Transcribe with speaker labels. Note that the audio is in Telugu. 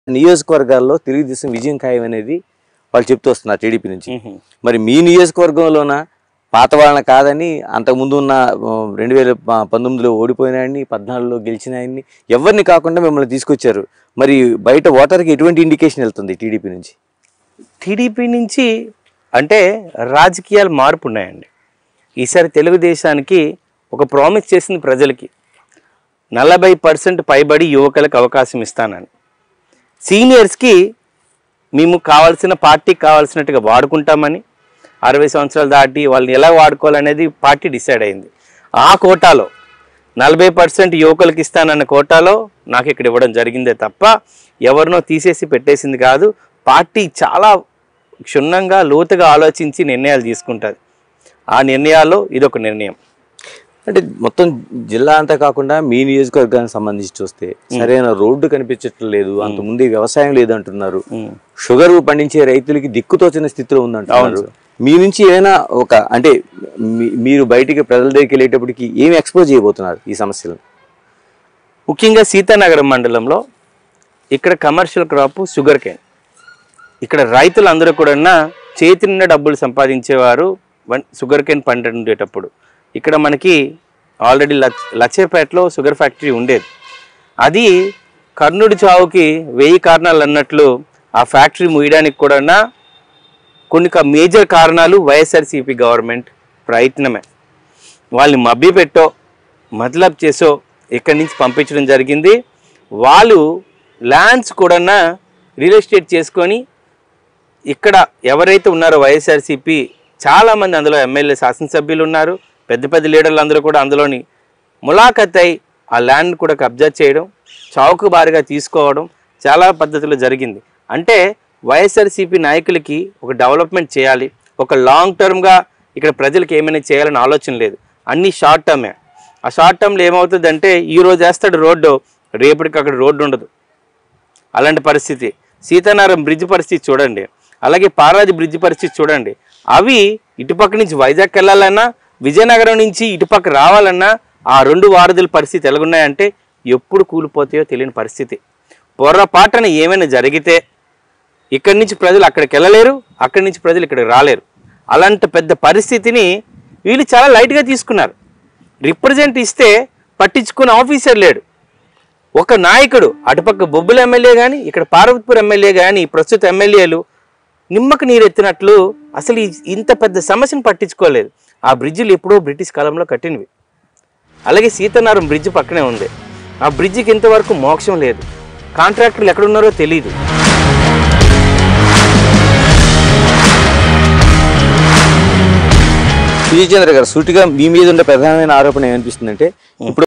Speaker 1: నియోజకవర్గాల్లో తెలుగుదేశం విజయం ఖాయం అనేది వాళ్ళు చెప్తూ వస్తున్నారు టీడీపీ నుంచి మరి మీ నియోజకవర్గంలోన పాత వాళ్ళని కాదని అంతకుముందు ఉన్న రెండు వేల పంతొమ్మిదిలో ఓడిపోయినాయని పద్నాలుగులో గెలిచినాయని ఎవరిని కాకుండా మిమ్మల్ని తీసుకొచ్చారు మరి బయట ఓటర్కి ఎటువంటి ఇండికేషన్ వెళ్తుంది టీడీపీ నుంచి
Speaker 2: టీడీపీ నుంచి అంటే రాజకీయాలు మార్పు ఉన్నాయండి ఈసారి తెలుగుదేశానికి ఒక ప్రామిస్ చేసింది ప్రజలకి నలభై పర్సెంట్ పైబడి యువకులకు అవకాశం ఇస్తానని సీనియర్స్కి మేము కావాల్సిన పార్టీకి కావాల్సినట్టుగా వాడుకుంటామని అరవై సంవత్సరాలు దాటి వాళ్ళని ఎలా వాడుకోవాలనేది పార్టీ డిసైడ్ అయింది ఆ కోటాలో నలభై పర్సెంట్ యువకులకు ఇస్తానన్న కోటాలో నాకు ఇక్కడ ఇవ్వడం జరిగిందే తప్ప ఎవరినో తీసేసి పెట్టేసింది కాదు పార్టీ చాలా క్షుణ్ణంగా లోతుగా ఆలోచించి నిర్ణయాలు తీసుకుంటుంది ఆ నిర్ణయాల్లో ఇదొక నిర్ణయం
Speaker 1: అంటే మొత్తం జిల్లా అంతా కాకుండా మీ నియోజకవర్గానికి సంబంధించి చూస్తే సరైన రోడ్డు కనిపించట్లేదు లేదు అంతకుముందు వ్యవసాయం లేదు అంటున్నారు
Speaker 2: ఉమ్.
Speaker 1: షుగర్ పండించే రైతులకి దిక్కుతోచిన స్థితిలో ఉందంటున్నారు మీ నుంచి ఏమైనా ఒక అంటే మీ- మీరు బయటికి ప్రజల దగ్గరికి వెళ్ళేటప్పటికి ఏమి ఎక్స్పోజ్ చేయబోతున్నారు ఈ సమస్యలను
Speaker 2: ముఖ్యంగా సీతానగరం మండలంలో ఇక్కడ కమర్షియల్ క్రాప్ షుగర్ కేన్ ఇక్కడ రైతులందరూ కూడా చేతి నిండా డబ్బులు సంపాదించేవారు వన్- షుగర్ కేన్ పండిండేటప్పుడు ఇక్కడ మనకి ఆల్రెడీ లచ్ లచ్చేపేటలో షుగర్ ఫ్యాక్టరీ ఉండేది అది కర్ణుడి చావుకి వెయ్యి కారణాలు అన్నట్లు ఆ ఫ్యాక్టరీ మూయడానికి కూడా కొన్ని క- మేజర్ కారణాలు వైఎస్ఆర్సీపీ గవర్నమెంట్ ప్రయత్నమే వాళ్ళని మభ్య పెట్టో మతలబ్ చేసో ఇక్కడి నుంచి పంపించడం జరిగింది వాళ్ళు ల్యాండ్స్ కూడా రియల్ ఎస్టేట్ చేసుకొని ఇక్కడ ఎవరైతే ఉన్నారో వైఎస్ఆర్సీపీ చాలామంది అందులో ఎమ్మెల్యే శాసనసభ్యులు ఉన్నారు పెద్ద పెద్ద లీడర్లు అందరూ కూడా అందులోని ములాఖత్ అయి ఆ ల్యాండ్ కూడా కబ్జా చేయడం చౌకబారుగా తీసుకోవడం చాలా పద్ధతిలో జరిగింది అంటే వైఎస్ఆర్సీపీ నాయకులకి ఒక డెవలప్మెంట్ చేయాలి ఒక లాంగ్ టర్మ్గా ఇక్కడ ప్రజలకు ఏమైనా చేయాలని ఆలోచన లేదు అన్ని షార్ట్ టర్మే ఆ షార్ట్ టర్మ్లో ఏమవుతుందంటే ఈ రోజు వేస్తాడు రోడ్డు రేపటికి అక్కడ రోడ్డు ఉండదు అలాంటి పరిస్థితి సీతారాం బ్రిడ్జ్ పరిస్థితి చూడండి అలాగే పారాది బ్రిడ్జ్ పరిస్థితి చూడండి అవి ఇటుపక్క నుంచి వైజాగ్ వెళ్ళాలన్నా విజయనగరం నుంచి ఇటుపక్క రావాలన్నా ఆ రెండు వారధుల పరిస్థితి ఎలాగున్నాయంటే ఎప్పుడు కూలిపోతాయో తెలియని పరిస్థితి పొర్రపాటున ఏమైనా జరిగితే ఇక్కడి నుంచి ప్రజలు అక్కడికి వెళ్ళలేరు అక్కడి నుంచి ప్రజలు ఇక్కడికి రాలేరు అలాంటి పెద్ద పరిస్థితిని వీళ్ళు చాలా లైట్గా తీసుకున్నారు రిప్రజెంట్ ఇస్తే పట్టించుకునే ఆఫీసర్ లేడు ఒక నాయకుడు అటుపక్క బొబ్బుల ఎమ్మెల్యే కానీ ఇక్కడ పార్వతీపురం ఎమ్మెల్యే కానీ ప్రస్తుత ఎమ్మెల్యేలు నిమ్మకు నీరెత్తినట్లు అసలు ఈ- ఇంత పెద్ద సమస్యను పట్టించుకోలేదు ఆ బ్రిడ్జిలు ఎప్పుడో బ్రిటిష్ కాలంలో కట్టినవి అలాగే సీతనారం బ్రిడ్జ్ పక్కనే ఉంది ఆ బ్రిడ్జికి ఇంతవరకు మోక్షం లేదు కాంట్రాక్టర్లు ఎక్కడున్నారో తెలియదు
Speaker 1: విజయచంద్ర గారు సూటిగా మీ మీద ఉన్న ప్రధానమైన ఆరోపణ ఏమనిపిస్తుందంటే ఇప్పుడు